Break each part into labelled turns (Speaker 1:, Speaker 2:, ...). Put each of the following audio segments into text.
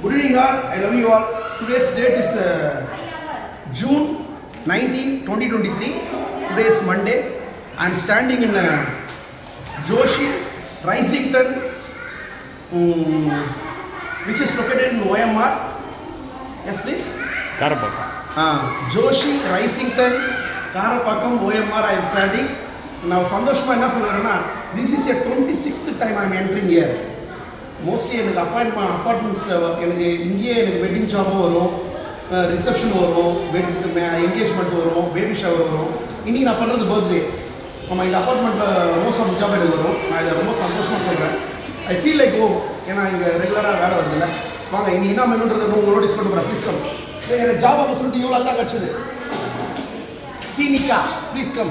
Speaker 1: Good evening all. I love you all. Today's date is uh, June 19, 2023. Today is Monday. I am standing in uh, Joshi, Risington, um, which is located in OMR. Yes, please.
Speaker 2: Karapakkam
Speaker 1: Joshi Risington Karapakkam OMR I am standing நான் சந்தோஷமாக என்ன சொல்கிறேன்னா this is a twenty sixth time I'm entering year mostly எனக்கு appointment அப்பார்ட்மெண்ட்ஸில் எனக்கு இங்கேயே எனக்கு wedding ஜாபும் வரும் ரிசப்ஷன் வரும் வெட் என்கேஜ்மெண்ட் வரும் பேபி ஷவர் வரும் இன்னைக்கு நான் பண்ணுறது பர்த்டே ஆமாம் இந்த அப்பார்ட்மெண்ட்டில் மோஸ்ட் ஆஃப் ஜாப் எனக்கு வரும் நான் இதை ரொம்ப சந்தோஷமாக சொல்கிறேன் ஐ ஃபீல் லைக் ஓ ஏன்னா இங்கே ரெகுலராக வேலை வருதுல்ல வாங்க இன்னைக்கு என்ன மெனுன்றது உங்களுக்கு நோட்டீஸ் பண்ண போகிறேன் ப்ளீஸ் கம் எனக்கு ஜாப் ஆப்பர்ச்சுனிட்டி இவ்வளோ தான் கிடச்சிது Srinika please come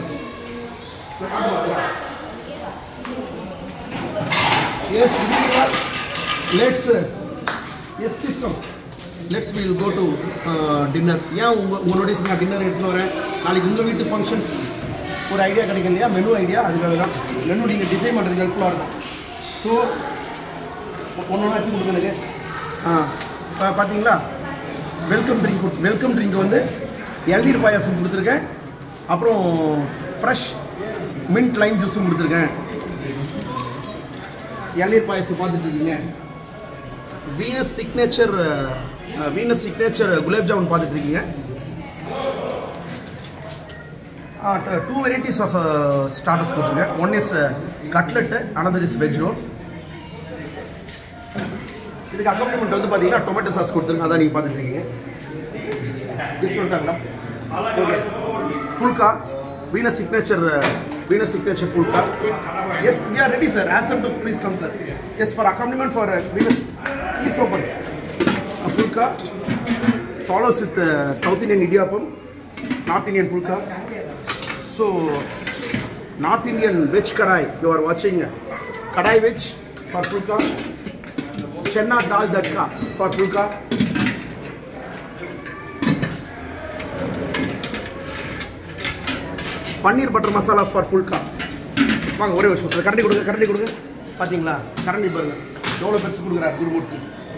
Speaker 1: yes let's yes please come let's will go to dinner ஏன் உங்கள் உங்களுடைய நான் டின்னர் எடுத்துன்னு வரேன் நாளைக்கு உங்கள் வீட்டு ஃபங்க்ஷன்ஸ் ஒரு ஐடியா கிடைக்கும் இல்லையா மெனு ஐடியா அதுக்காக தான் மெனு நீங்கள் டிசைன் பண்ணுறதுக்கு ஹெல்ப்ஃபுல்லாக இருக்கும் ஸோ ஒன்று ஒன்றா எடுத்து கொடுங்க எனக்கு ஆ பா- பார்த்தீங்களா வெல்கம் ட்ரிங்க் வெல்கம் ட்ரிங்க் வந்து இளநீர் பாயாசம் கொடுத்துருக்கேன் அப்புறம் ஃப்ரெஷ் மின்ட் லைம் ஜூஸும் கொடுத்துருக்கேன் இளநீர் பாயாசம் பார்த்துட்டு இருக்கீங்க Venus signature Venus signature gulab jamun பார்த்துட்டு இருக்கீங்க டூ வெரைட்டிஸ் ஆஃப் ஸ்டார்டர்ஸ் கொடுத்துருக்கேன் one is cutlet another is veg roll இதுக்கு அக்காம்பனிமெண்ட் வந்து பார்த்தீங்கன்னா டொமேட்டோ சாஸ் கொடுத்துருங்க அதான் நீங்கள் பார்த்துட்டு இருக்கீங்க இது சொல்லிட்டாங்களா okay phulka Veena signature Veena signature phulka yes we are ready sir answer to please come sir yes for accompaniment for Veena please open phulka follows with South Indian idiyappam North Indian phulka so North Indian veg kadai you are வாட்சிங் kadai veg for phulka चना दाल tadka for phulka paneer butter masala for phulka வாங்க ஒரே வருஷம் கரண்டி கொடுங்க கரண்டி கொடுங்க பார்த்தீங்களா கரண்டி பாருங்க எவ்வளோ பெருசு கொடுக்குறாரு குருமூர்த்தி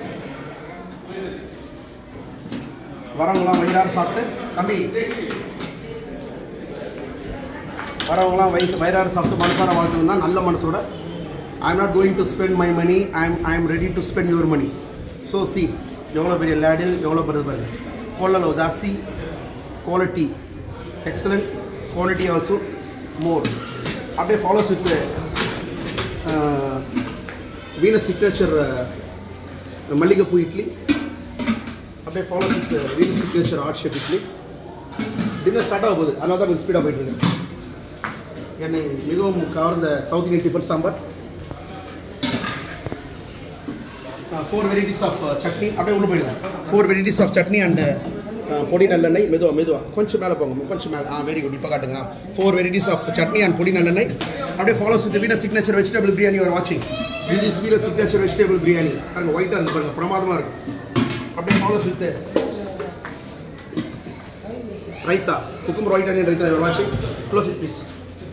Speaker 1: வரவங்களாம் வயிறார சாப்பிட்டு தம்பி வரவங்களாம் வயிறு வயிறார சாப்பிட்டு மனசார வாழ்த்துன்னு தான் நல்ல மனசோட I am not going to spend my money I am I am ready to spend your money so see எவ்வளோ பெரிய லேடில் எவ்வளோ பெரிய பாருங்க கொள்ளலோ ஜாஸ்தி quality excellent quality also more அப்படியே ஃபாலோஸ் வித் வீண சிக்னேச்சர் மல்லிகைப்பூ இட்லி அப்படியே follows with Veena signature art shape idli dinner start ஆக போகுது அதனால தான் கொஞ்சம் ஸ்பீடாக போயிட்டு இருக்கு என்னை மிகவும் கவர்ந்த South Indian tiffin sambar four varieties of chutney அப்படியே உள்ள போயிடுங்க four varieties of chutney and podi நல்லெண்ணெய் மெதுவா மெதுவா கொஞ்சம் மேலே போங்க கொஞ்சம் மேலே ஆ வெரி குட் இப்போ காட்டுங்க four varieties of chutney and podi நல்லெண்ணெய் அப்படியே follows with Veena signature vegetable biryani ஒரு வாட்சிங் this is Veena signature vegetable biryani பாருங்க ஒயிட்டாக இருக்கு பாருங்க பிரமாதமாக இருக்கு அப்படியே follows with raita cucumber white onion raita ஒரு வாட்சிங் close it please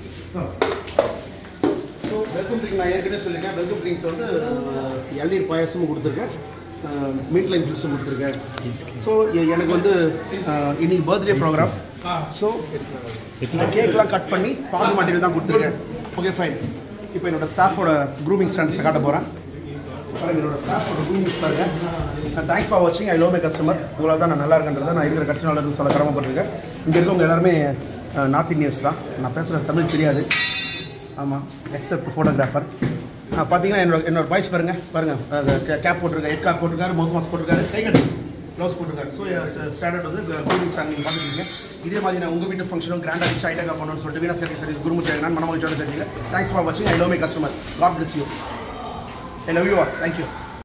Speaker 1: so welcome drink நான் ஏற்கனவே சொல்லியிருக்கேன் வெல்கம் ட்ரிங்க்ஸ் வந்து அஹ், இளநீர் பாயாசமும் கொடுத்துருக்கேன் மீட் லைம் ஜூஸும் கொடுத்துருக்கேன் ஸோ எனக்கு வந்து அஹ், இன்னைக்கு பர்த்டே ப்ரோக்ராம் ஸோ இந்த கேக்லாம் கட் பண்ணி பாகு மாட்டியில் தான் கொடுத்துருக்கேன் ஓகே ஃபைன் இப்போ என்னோட ஸ்டாஃபோட க்ரூமிங் ஸ்டாண்டர்ஸை காட்ட போகிறேன் பாருங்க என்னோட ஸ்டாஃபோட க்ரூமிங்ஸ் பாருங்க தேங்க்ஸ் ஃபார் வாட்சிங் ஐ லோ மை கஸ்டமர் உங்களால் தான் நான் நல்லா இருக்கன்றதை நான் இருக்கிற கஸ்டமர் சொல்ல கடமைப்பட்டிருக்கேன் இங்கே இருக்கவங்க எல்லாருமே நார்த் இந்தியன்ஸ் தான் நான் பேசுகிற தமிழ் தெரியாது ஆமாம் எக்ஸப்ட் ஃபோட்டோகிராஃபர் பார்த்தீங்கன்னா என்னோட என்னோட பாய்ஸ் பாருங்க பாருங்க கேப் போட்டிருக்காரு ஹெட் கேப் போட்டிருக்காரு மவுத் மாஸ்க் போட்டிருக்காரு கை கட்டு க்ளவுஸ் போட்டிருக்காரு ஸோ ஸ்டாண்டர்ட் வந்து குரூமிங் ஸ்டாண்ட் நீங்கள் பார்த்துருக்கீங்க இதே மாதிரி நான் உங்கள் வீட்டு ஃபங்க்ஷனும் கிராண்டாக ரிச் ஐட்டக்காக பண்ணணும்னு சொல்லிட்டு வீனஸ் கட்டி சர்வீஸ் குருமுச்சி நான் மனமகிழ்ச்சியோட தெரிஞ்சுங்க தேங்க்ஸ் ஃபார் வாட்சிங் I love my customer God bless you I love you are thank you